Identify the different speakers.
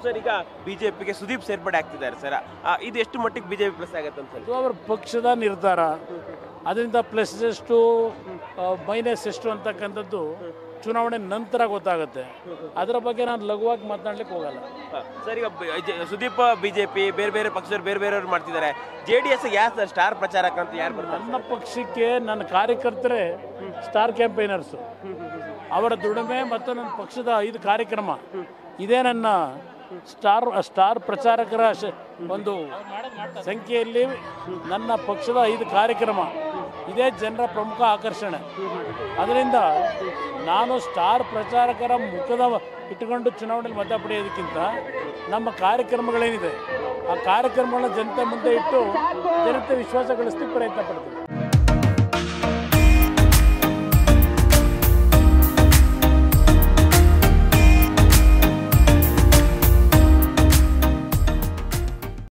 Speaker 1: sir ಈಗ ಬಿಜೆಪಿಗೆ ಸುದೀಪ್ ಸೇರ್ಪಡೆ ಆಗ್ತಿದ್ದಾರೆ ಸರ್ ಆ, ಇದು ಎಷ್ಟು ಮಟ್ಟಿಗೆ ಬಿಜೆಪಿ ಪ್ಲಸ್ ಆಗತ್ತೆ ಅಂತ
Speaker 2: ಅದು ಅವರ ಪಕ್ಷದ ನಿರ್ಧಾರ ಅದರಿಂದ ಪ್ಲಸ್ ಎಷ್ಟು ಮೈನಸ್ ಎಷ್ಟು ಅಂತಕ್ಕಂಥದ್ದು ಚುನಾವಣೆ ನಂತರ ಗೊತ್ತಾಗುತ್ತೆ ಅದರ ಬಗ್ಗೆ ನಾನು ಲಘುವಾಗಿ ಮಾತನಾಡ್ಲಿಕ್ಕೆ ಹೋಗಲ್ಲ
Speaker 1: ಸರ್ ಈಗ ಬಿ- ಜೆ- ಸುದೀಪ್ ಬಿಜೆಪಿ ಬೇರೆ ಬೇರೆ ಪಕ್ಷದವ್ರು ಬೇರೆ ಬೇರೆಯವ್ರು ಮಾಡ್ತಿದ್ದಾರೆ ಜೆ ಡಿ ಎಸ್ ಯಾರು ಸರ್ ಸ್ಟಾರ್ ಪ್ರಚಾರಕ ಅಂತ ಯಾರು ಬರ್ತಾರೆ
Speaker 2: ನನ್ನ ಪಕ್ಷಕ್ಕೆ ನನ್ನ ಕಾರ್ಯಕರ್ತರೇ ಸ್ಟಾರ್ ಕ್ಯಾಂಪೈನರ್ಸು ಅವರ ದುಡಿಮೆ ಮತ್ತು ನನ್ನ ಪಕ್ಷದ ಐದು ಕಾರ್ಯಕ್ರಮ ಇದೇ ನನ್ನ ಸ್ಟಾರ್ ಸ್ಟಾರ್ ಪ್ರಚಾರಕರ ಶ- ಒಂದು ಸಂಖ್ಯೆಯಲ್ಲಿ ನನ್ನ ಪಕ್ಷದ ಐದು ಕಾರ್ಯಕ್ರಮ ಇದೇ ಜನರ ಪ್ರಮುಖ ಆಕರ್ಷಣೆ ಅದರಿಂದ ನಾನು ಸ್ಟಾರ್ ಪ್ರಚಾರಕರ ಮುಖದ ಇಟ್ಟುಕೊಂಡು ಚುನಾವಣೆಯಲ್ಲಿ ಮತ ಪಡೆಯೋದಕ್ಕಿಂತ ನಮ್ಮ ಕಾರ್ಯಕ್ರಮಗಳೇನಿದೆ ಆ ಕಾರ್ಯಕ್ರಮಗಳನ್ನ ಜನತೆ ಮುಂದೆ ಇಟ್ಟು ಜನತೆ ವಿಶ್ವಾಸ ಗಳಿಸ್ಲಿಕ್ಕೆ ಪ್ರಯತ್ನ ಪಡ್ತೀನಿ